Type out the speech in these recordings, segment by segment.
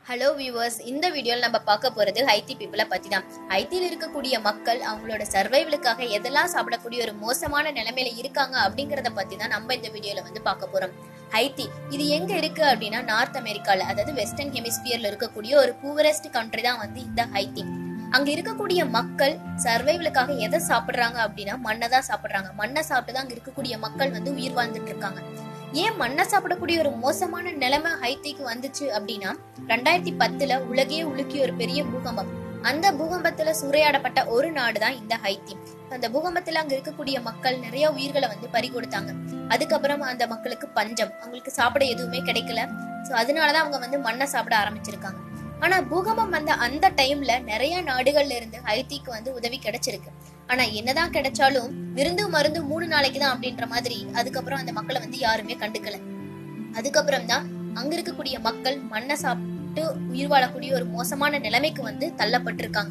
hello viewers இந்த வீடியோவில் நம்ம பார்க்க போறது ஹைத்தி பீப்புளை பத்தி தான் ஹைத்தியில் இருக்கக்கூடிய மக்கள் அவங்களோட சர்வைவலுக்காக எதெல்லாம் சாப்பிடக்கூடிய ஒரு மோசமான நிலைமையில இருக்காங்க அப்படிங்கறத பத்தி தான் நம்ம இந்த வீடியோல வந்து பார்க்க போறோம் ஹைத்தி இது எங்க இருக்கு அப்படின்னா நார்த் அமெரிக்கால அதாவது வெஸ்டர்ன் ஹெமிஸ்பியர்ல இருக்கக்கூடிய ஒரு பூவரஸ்ட் கண்ட்ரி தான் வந்து இந்த ஹைத்தி அங்க இருக்கக்கூடிய மக்கள் சர்வைவலுக்காக எதை சாப்பிடுறாங்க அப்படின்னா மண்ணை தான் சாப்பிடுறாங்க மண்ணை சாப்பிட்டு தான் அங்க இருக்கக்கூடிய மக்கள் வந்து உயிர் வாழ்ந்துட்டு இருக்காங்க ஏன் மண்ணை சாப்பிடக்கூடிய ஒரு மோசமான நிலைமை ஹைத்திக்கு வந்துச்சு அப்படின்னா ரெண்டாயிரத்தி பத்துல உலகையே உலுக்கிய ஒரு பெரிய பூகம்பம் அந்த பூகம்பத்துல சூறையாடப்பட்ட ஒரு நாடு தான் இந்த ஹைத்தி அந்த பூகம்பத்துல அங்க இருக்கக்கூடிய மக்கள் நிறைய உயிர்களை வந்து பறி கொடுத்தாங்க அதுக்கப்புறம் அந்த மக்களுக்கு பஞ்சம் அவங்களுக்கு சாப்பிட எதுவுமே கிடைக்கல சோ அதனாலதான் அவங்க வந்து மண்ணை சாப்பிட ஆரம்பிச்சிருக்காங்க ஆனா பூகம்பம் வந்த அந்த டைம்ல நிறைய நாடுகள்ல இருந்து ஹைத்திக்கு வந்து உதவி கிடைச்சிருக்கு ஆனா என்னதான் கிடைச்சாலும் விருந்து மருந்து மூணு நாளைக்கு தான் அப்படின்ற மாதிரி அதுக்கப்புறம் அந்த மக்களை வந்து யாருமே கண்டுக்கல அதுக்கப்புறம் தான் அங்க இருக்கக்கூடிய மக்கள் மண்ணை சாப்பிட்டு உயிர் வாழக்கூடிய ஒரு மோசமான நிலைமைக்கு வந்து தள்ளப்பட்டிருக்காங்க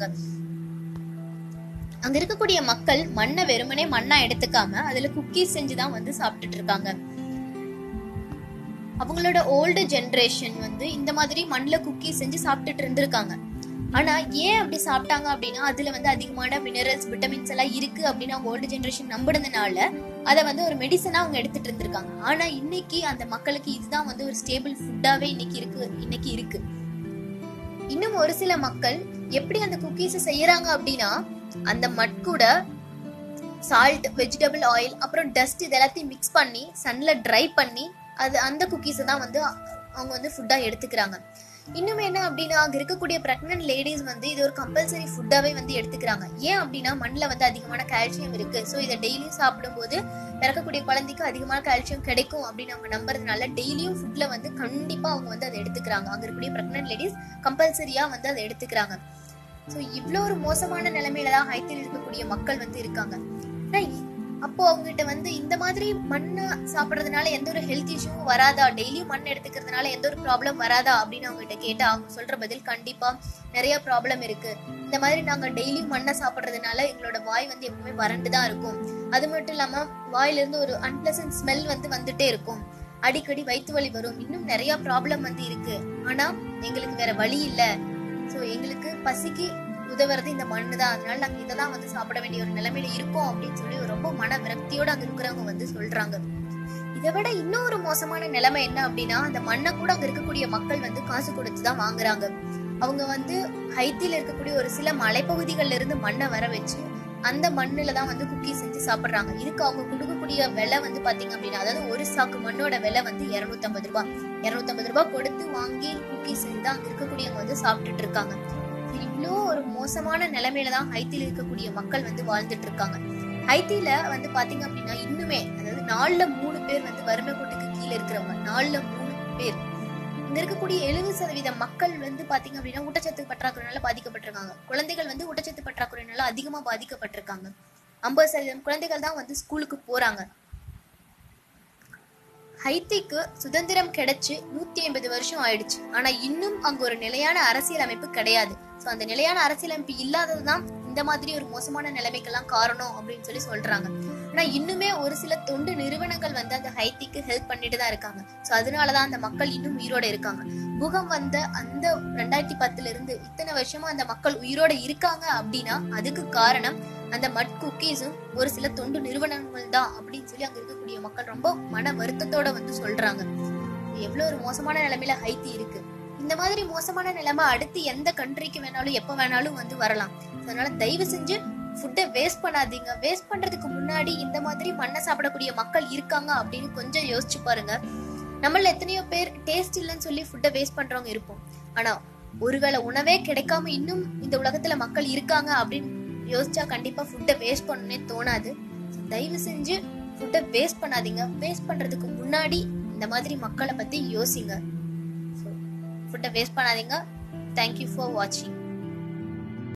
அங்க இருக்கக்கூடிய மக்கள் மண்ணை வெறுமனே மண்ணா எடுத்துக்காம அதுல குக்கீஸ் செஞ்சுதான் வந்து சாப்பிட்டுட்டு இருக்காங்க அவங்களோட ஓல்டு ஜெனரேஷன் வந்து இந்த மாதிரி மண்ணில் குக்கி செஞ்சு சாப்பிட்டுட்டு இருந்திருக்காங்க ஆனா ஏன் அப்படி சாப்பிட்டாங்க அப்படின்னா அதுல வந்து அதிகமான மினரல்ஸ் விட்டமின்ஸ் எல்லாம் இருக்கு அப்படின்னு அவங்க ஓல்டு ஜெனரேஷன் நம்பினதுனால அதை வந்து ஒரு மெடிசனா அவங்க எடுத்துட்டு இருந்திருக்காங்க ஆனா இன்னைக்கு அந்த மக்களுக்கு இதுதான் வந்து ஒரு ஸ்டேபிள் ஃபுட்டாவே இன்னைக்கு இருக்கு இன்னைக்கு இருக்கு இன்னும் ஒரு சில மக்கள் எப்படி அந்த குக்கீஸ் செய்யறாங்க அப்படின்னா அந்த மட் கூட சால்ட் வெஜிடபிள் ஆயில் அப்புறம் டஸ்ட் இது எல்லாத்தையும் மிக்ஸ் பண்ணி சன்ல ட்ரை பண்ணி அது அந்த குக்கீஸை தான் வந்து அவங்க வந்து ஃபுட்டாக எடுத்துக்கிறாங்க இன்னும் என்ன அப்படின்னா அங்கே இருக்கக்கூடிய ப்ரெக்னென்ட் லேடிஸ் வந்து இது ஒரு கம்பல்சரி ஃபுட்டாகவே வந்து எடுத்துக்கிறாங்க ஏன் அப்படின்னா மண்ணில் வந்து அதிகமான கால்சியம் இருக்கு ஸோ இதை டெய்லியும் சாப்பிடும்போது பிறக்கக்கூடிய குழந்தைக்கு அதிகமான கால்சியம் கிடைக்கும் அப்படின்னு அவங்க நம்புறதுனால டெய்லியும் ஃபுட்ல வந்து கண்டிப்பாக அவங்க வந்து அதை எடுத்துக்கிறாங்க அங்கே இருக்கக்கூடிய ப்ரெக்னென்ட் லேடிஸ் கம்பல்சரியாக வந்து அதை எடுத்துக்கிறாங்க ஸோ இவ்வளோ ஒரு மோசமான நிலைமையில தான் ஹைத்தில் இருக்கக்கூடிய மக்கள் வந்து இருக்காங்க அப்போ அவங்ககிட்ட வந்து இந்த மாதிரி மண்ணை சாப்பிட்றதுனால எந்த ஒரு ஹெல்த் இஷ்யூவும் வராதா டெய்லியும் மண் எடுத்துக்கிறதுனால எந்த ஒரு ப்ராப்ளம் வராதா அப்படின்னு அவங்க கிட்ட கேட்டா அவங்க சொல்ற பதில் கண்டிப்பா நிறைய ப்ராப்ளம் இருக்கு இந்த மாதிரி நாங்க டெய்லியும் மண்ணை சாப்பிட்றதுனால எங்களோட வாய் வந்து எப்பவுமே வறண்டு தான் இருக்கும் அது மட்டும் இல்லாம வாயில இருந்து ஒரு அன்பிளசன்ட் ஸ்மெல் வந்து வந்துட்டே இருக்கும் அடிக்கடி வயிற்று வலி வரும் இன்னும் நிறைய ப்ராப்ளம் வந்து இருக்கு ஆனா எங்களுக்கு வேற வழி இல்ல ஸோ எங்களுக்கு பசிக்கு உதவுறது இந்த மண்ணு தான் அதனால நாங்க இதை தான் வந்து சாப்பிட வேண்டிய ஒரு நிலைமையில இருக்கோம் அப்படின்னு சொல்லி ரொம்ப மன விரக்தியோட அங்க இருக்கிறவங்க வந்து சொல்றாங்க இதை விட இன்னும் ஒரு மோசமான நிலைமை என்ன அப்படின்னா அந்த மண்ணை கூட அங்க இருக்கக்கூடிய மக்கள் வந்து காசு கொடுத்து தான் வாங்குறாங்க அவங்க வந்து ஹைத்தில இருக்கக்கூடிய ஒரு சில மலைப்பகுதிகள்ல இருந்து மண்ணை வர வச்சு அந்த மண்ணுல தான் வந்து குக்கி செஞ்சு சாப்பிடுறாங்க இதுக்கு அவங்க கொடுக்கக்கூடிய விலை வந்து பாத்தீங்க அப்படின்னா அதாவது ஒரு சாக்கு மண்ணோட விலை வந்து இருநூத்தம்பது ரூபாய் இருநூத்தம்பது ரூபாய் கொடுத்து வாங்கி குக்கி செஞ்சு தான் அங்க இருக்கக்கூடியவங்க வந்து சாப்பிட்டுட்டு இருக்காங்க இவ்வளோ ஒரு மோசமான நிலைமையில தான் ஹைத்தில இருக்கக்கூடிய மக்கள் வந்து வாழ்ந்துட்டு இருக்காங்க ஹைத்தில வந்து பாத்தீங்க அப்படின்னா இன்னுமே அதாவது நாலுல மூணு பேர் வந்து வறுமை கோட்டுக்கு கீழே இருக்கிறவங்க நாலுல மூணு பேர் இங்க இருக்கக்கூடிய எழுபது சதவீத மக்கள் வந்து பாத்தீங்க அப்படின்னா ஊட்டச்சத்து பற்றாக்குறையினால பாதிக்கப்பட்டிருக்காங்க குழந்தைகள் வந்து ஊட்டச்சத்து பற்றாக்குறையினால அதிகமா பாதிக்கப்பட்டிருக்காங்க ஐம்பது சதவீதம் குழந்தைகள் தான் வந்து ஸ்கூலுக்கு போறாங்க ஹைத்திக்கு சுதந்திரம் கிடைச்சு நூத்தி ஐம்பது வருஷம் ஆயிடுச்சு ஆனா இன்னும் அங்க ஒரு நிலையான அரசியல் அமைப்பு கிடையாது சோ அந்த நிலையான அரசியலமைப்பு இல்லாததுதான் இந்த மாதிரி ஒரு மோசமான நிலைமைக்கெல்லாம் காரணம் அப்படின்னு சொல்லி சொல்றாங்க ஆனா இன்னுமே ஒரு சில தொண்டு நிறுவனங்கள் வந்து அந்த ஹைத்திக்கு ஹெல்ப் பண்ணிட்டு தான் இருக்காங்க சோ அதனாலதான் அந்த மக்கள் இன்னும் உயிரோட இருக்காங்க புகம் வந்த அந்த ரெண்டாயிரத்தி பத்துல இருந்து இத்தனை வருஷமா அந்த மக்கள் உயிரோட இருக்காங்க அப்படின்னா அதுக்கு காரணம் அந்த மட் குக்கீஸும் ஒரு சில தொண்டு நிறுவனங்கள் தான் அப்படின்னு சொல்லி அங்க இருக்கக்கூடிய மக்கள் ரொம்ப மன வருத்தத்தோட வந்து சொல்றாங்க எவ்வளவு ஒரு மோசமான நிலைமையில ஹைத்தி இருக்கு இந்த மாதிரி மோசமான நிலைமை அடுத்து எந்த கண்ட்ரிக்கு வேணாலும் எப்ப வேணாலும் வந்து வரலாம் அதனால தயவு செஞ்சு ஃபுட்டை வேஸ்ட் பண்ணாதீங்க வேஸ்ட் பண்றதுக்கு முன்னாடி இந்த மாதிரி மண்ணை சாப்பிடக்கூடிய மக்கள் இருக்காங்க அப்படின்னு கொஞ்சம் யோசிச்சு பாருங்க நம்மள எத்தனையோ பேர் டேஸ்ட் இல்லைன்னு சொல்லி ஃபுட்டை வேஸ்ட் பண்றவங்க இருப்போம் ஆனா ஒருவேளை உணவே கிடைக்காம இன்னும் இந்த உலகத்துல மக்கள் இருக்காங்க அப்படின்னு யோசிச்சா கண்டிப்பா ஃபுட்டை வேஸ்ட் பண்ணணும்னே தோணாது தயவு செஞ்சு ஃபுட்டை வேஸ்ட் பண்ணாதீங்க வேஸ்ட் பண்றதுக்கு முன்னாடி இந்த மாதிரி மக்களை பத்தி யோசிங்க ஃபுட்டை வேஸ்ட் பண்ணாதீங்க தேங்க்யூ ஃபார் வாட்சிங்